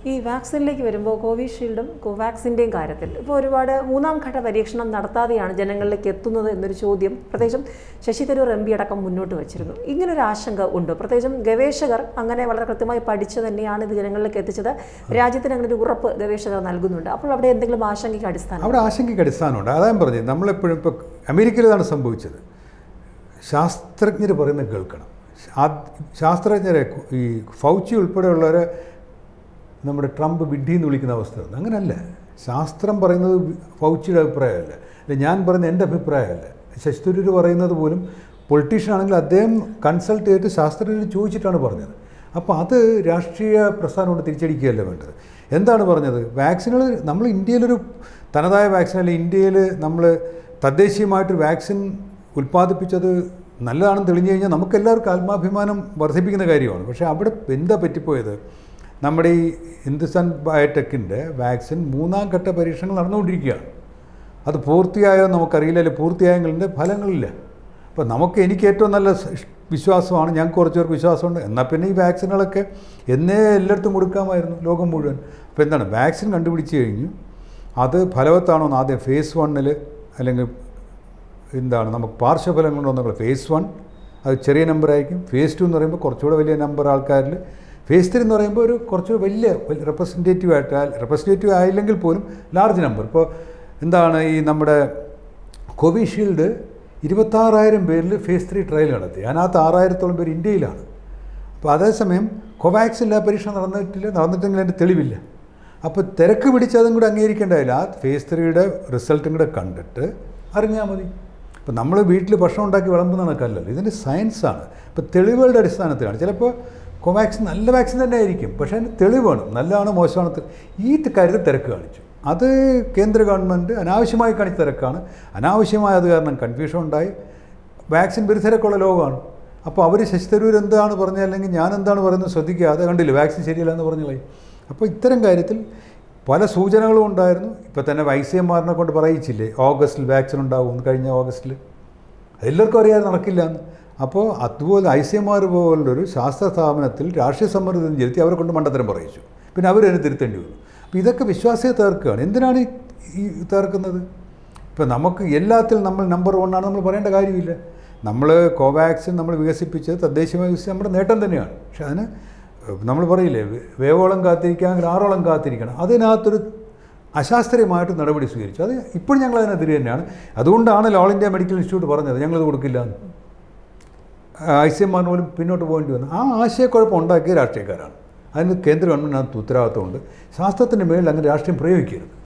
ഈ വാക്സിനിലേക്ക് വരുമ്പോൾ കോവിഷീൽഡും കോവാക്സിൻ്റെയും കാര്യത്തിൽ ഇപ്പോൾ ഒരുപാട് മൂന്നാം ഘട്ട പരീക്ഷണം നടത്താതെയാണ് ജനങ്ങളിലേക്ക് എത്തുന്നത് എന്നൊരു ചോദ്യം പ്രത്യേകിച്ചും ശശി തരൂർ എം പി അടക്കം മുന്നോട്ട് വച്ചിരുന്നു ഇങ്ങനൊരു ആശങ്ക ഉണ്ട് പ്രത്യേകിച്ചും ഗവേഷകർ അങ്ങനെ വളരെ കൃത്യമായി പഠിച്ച് തന്നെയാണ് ഇത് ജനങ്ങളിലേക്ക് എത്തിച്ചത് രാജ്യത്തിന് അങ്ങനെ ഒരു ഉറപ്പ് ഗവേഷകർ നൽകുന്നുണ്ട് അപ്പോൾ അവിടെ എന്തെങ്കിലും ആശങ്കയ്ക്ക് അടിസ്ഥാനം അവിടെ ആശങ്കയ്ക്ക് അടിസ്ഥാനമുണ്ട് അതാ ഞാൻ പറഞ്ഞത് നമ്മളെപ്പോഴും ഇപ്പോൾ അമേരിക്കയിൽ ഇതാണ് സംഭവിച്ചത് ശാസ്ത്രജ്ഞർ പറയുന്നത് കേൾക്കണം ആ- ശാസ്ത്രജ്ഞരെ ഈ ഫൗച്ചി ഉൾപ്പെടെയുള്ളവരെ നമ്മുടെ ട്രംപ് വിഡ്ഢി എന്ന് വിളിക്കുന്ന അവസ്ഥ ഉണ്ട് അങ്ങനല്ല ശാസ്ത്രം പറയുന്നത് ഫൗച്ചിയുടെ അഭിപ്രായമല്ല അല്ല ഞാൻ പറയുന്ന എൻ്റെ അഭിപ്രായമല്ല ശശി തരൂർ പറയുന്നത് പോലും പൊളിറ്റീഷ്യൻ ആണെങ്കിൽ അദ്ദേഹം കൺസൾട്ട് ചെയ്തിട്ട് ശാസ്ത്രജ്ഞർ ചോദിച്ചിട്ടാണ് പറഞ്ഞത് അപ്പോൾ അത് രാഷ്ട്രീയ പ്രസ്ഥാനോട് തിരിച്ചടിക്കുകയല്ല വേണ്ടത് എന്താണ് പറഞ്ഞത് വാക്സിനുകൾ നമ്മൾ ഇന്ത്യയിലൊരു തനതായ വാക്സിൻ അല്ല ഇന്ത്യയിൽ നമ്മൾ തദ്ദേശീയമായിട്ട് വാക്സിൻ ഉൽപ്പാദിപ്പിച്ചത് നല്ലതാണെന്ന് തെളിഞ്ഞു കഴിഞ്ഞാൽ നമുക്ക് എല്ലാവർക്കും ആത്മാഭിമാനം വർദ്ധിപ്പിക്കുന്ന കാര്യമാണ് പക്ഷേ അവിടെ എന്താ പറ്റിപ്പോയത് നമ്മുടെ ഈ ഹിന്ദുസ്ഥാൻ ബയോടെക്കിൻ്റെ വാക്സിൻ മൂന്നാം ഘട്ട പരീക്ഷണങ്ങൾ നടന്നുകൊണ്ടിരിക്കുകയാണ് അത് പൂർത്തിയായോ നമുക്കറിയില്ല അല്ലെങ്കിൽ പൂർത്തിയായെങ്കിലിൻ്റെ ഫലങ്ങളില്ല അപ്പോൾ നമുക്ക് എനിക്ക് ഏറ്റവും നല്ല സ് ഇഷ്- വിശ്വാസമാണ് ഞങ്ങൾക്ക് കുറച്ച് പേർക്ക് വിശ്വാസമുണ്ട് എന്നാൽ പിന്നെ ഈ വാക്സിനുകളൊക്കെ എന്നേ എല്ലായിടത്തും കൊടുക്കാമായിരുന്നു ലോകം മുഴുവൻ അപ്പോൾ എന്താണ് വാക്സിൻ കണ്ടുപിടിച്ച് കഴിഞ്ഞു അത് ഫലവത്താണോ എന്ന് ആദ്യം ഫേസ് വണ്ണിൽ അല്ലെങ്കിൽ എന്താണ് നമുക്ക് പാർശ്വഫലങ്ങളുണ്ടോ എന്നുള്ള ഫേസ് വൺ അത് ചെറിയ നമ്പർ ആയിരിക്കും ഫേസ് ടു എന്ന് പറയുമ്പോൾ കുറച്ചുകൂടെ വലിയ നമ്പർ ആൾക്കാരിൽ ഫേസ് ത്രീ എന്ന് പറയുമ്പോൾ ഒരു കുറച്ചുകൂടെ വലിയ റെപ്രസെൻറ്റേറ്റീവ് ആയിട്ട് റെപ്രസെൻറ്റേറ്റീവ് ആയില്ലെങ്കിൽ പോലും ലാർജ് നമ്പർ ഇപ്പോൾ എന്താണ് ഈ നമ്മുടെ കോവിഷീൽഡ് ഇരുപത്താറായിരം പേരിൽ ഫേസ് ത്രീ ട്രയൽ നടത്തി അതിനകത്ത് ആറായിരത്തോളം പേര് ഇന്ത്യയിലാണ് അപ്പോൾ അതേസമയം കോവാക്സിൻ്റെ പരീക്ഷ നടന്നിട്ടില്ല നടന്നിട്ടെങ്കിൽ അതിൻ്റെ തെളിവില്ല അപ്പോൾ തിരക്ക് പിടിച്ച് അതും കൂടെ അംഗീകരിക്കേണ്ടതില്ല ആ ഫേസ് ത്രീയുടെ റിസൾട്ടും കൂടെ കണ്ടിട്ട് അറിഞ്ഞാൽ മതി ഇപ്പോൾ നമ്മൾ വീട്ടിൽ ഭക്ഷണം ഉണ്ടാക്കി വിളമ്പുന്ന കണക്കല്ലല്ലോ ഇതിൻ്റെ സയൻസാണ് ഇപ്പോൾ തെളിവുകളുടെ അടിസ്ഥാനത്തിലാണ് ചിലപ്പോൾ കോവാക്സിൻ നല്ല വാക്സിൻ തന്നെ ആയിരിക്കും പക്ഷേ അതിന് തെളിവാണ് നല്ലതാണ് മോശമാണ് തെ- ഈ കാര്യത്തിൽ തിരക്ക് കാണിച്ചു അത് കേന്ദ്ര ഗവൺമെൻറ് അനാവശ്യമായി കാണിച്ച തിരക്കാണ് അനാവശ്യമായ അത് കാരണം കൺഫ്യൂഷൻ ഉണ്ടായി വാക്സിൻ വിരുദ്ധരക്കുള്ള ലോകമാണ് അപ്പോൾ അവർ ശശി തരൂർ എന്താണ് പറഞ്ഞത് അല്ലെങ്കിൽ ഞാൻ എന്താണ് പറയുന്നത് ശ്രദ്ധിക്കാതെ കണ്ടില്ല വാക്സിൻ ശരിയല്ല എന്ന് പറഞ്ഞോളെ അപ്പോൾ ഇത്തരം കാര്യത്തിൽ പല സൂചനകളും ഉണ്ടായിരുന്നു ഇപ്പോൾ തന്നെ വൈസിയന്മാരനെ കൊണ്ട് പറയിച്ചില്ലേ ഓഗസ്റ്റിൽ വാക്സിൻ ഉണ്ടാവും കഴിഞ്ഞ ഓഗസ്റ്റിൽ എല്ലാവർക്കും അറിയാതെ നടക്കില്ല എന്ന് അപ്പോൾ അതുപോലെ ഐ സി എം ആർ പോലുള്ളൊരു ശാസ്ത്ര സ്ഥാപനത്തിൽ രാഷ്ട്രീയ സമ്മർദ്ദം ചെലുത്തി അവരെ കൊണ്ട് മണ്ടത്തരം പറയിച്ചു പിന്നെ അവരതിനെ തിരുത്തേണ്ടി വന്നു അപ്പോൾ ഇതൊക്കെ വിശ്വാസിയെ തേർക്കുകയാണ് എന്തിനാണ് ഈ- ഈ തേർക്കുന്നത് ഇപ്പോൾ നമുക്ക് എല്ലാത്തിലും നമ്മൾ നമ്പർ വൺ ആണ് നമ്മൾ പറയേണ്ട കാര്യമില്ല നമ്മൾ കോവാക്സിൻ നമ്മൾ വികസിപ്പിച്ചത് തദ്ദേശീയമായി വികസിച്ച് നമ്മുടെ നേട്ടം തന്നെയാണ് പക്ഷെ അതിന് നമ്മൾ പറയില്ലേ വേ- വേവോളം കാത്തിരിക്കാമെങ്കിൽ ആറോളം കാത്തിരിക്കണം അതിനകത്തൊരു അശാസ്ത്രീയമായിട്ട് നടപടി സ്വീകരിച്ചു അത് ഇപ്പോഴും ഞങ്ങൾ അതിനെതിരെ തന്നെയാണ് അതുകൊണ്ടാണ് ഓൾ ഇന്ത്യ മെഡിക്കൽ ഇൻസ്റ്റിറ്റ്യൂട്ട് പറഞ്ഞത് ഞങ്ങളത് കൊടുക്കില്ല എന്ന് ഐ സി എം ആറിന് പോലും പിന്നോട്ട് പോകേണ്ടി വന്നു ആ ആശയക്കുഴപ്പം ഉണ്ടാക്കിയ രാഷ്ട്രീയക്കാരാണ് അതിന് കേന്ദ്ര ഗവൺമെൻറ്റിനകത്ത് ഉത്തരവാദിത്തമുണ്ട് ശാസ്ത്രത്തിൻ്റെ മേളിൽ അങ്ങനെ രാഷ്ട്രീയം പ്രയോഗിക്കരുത്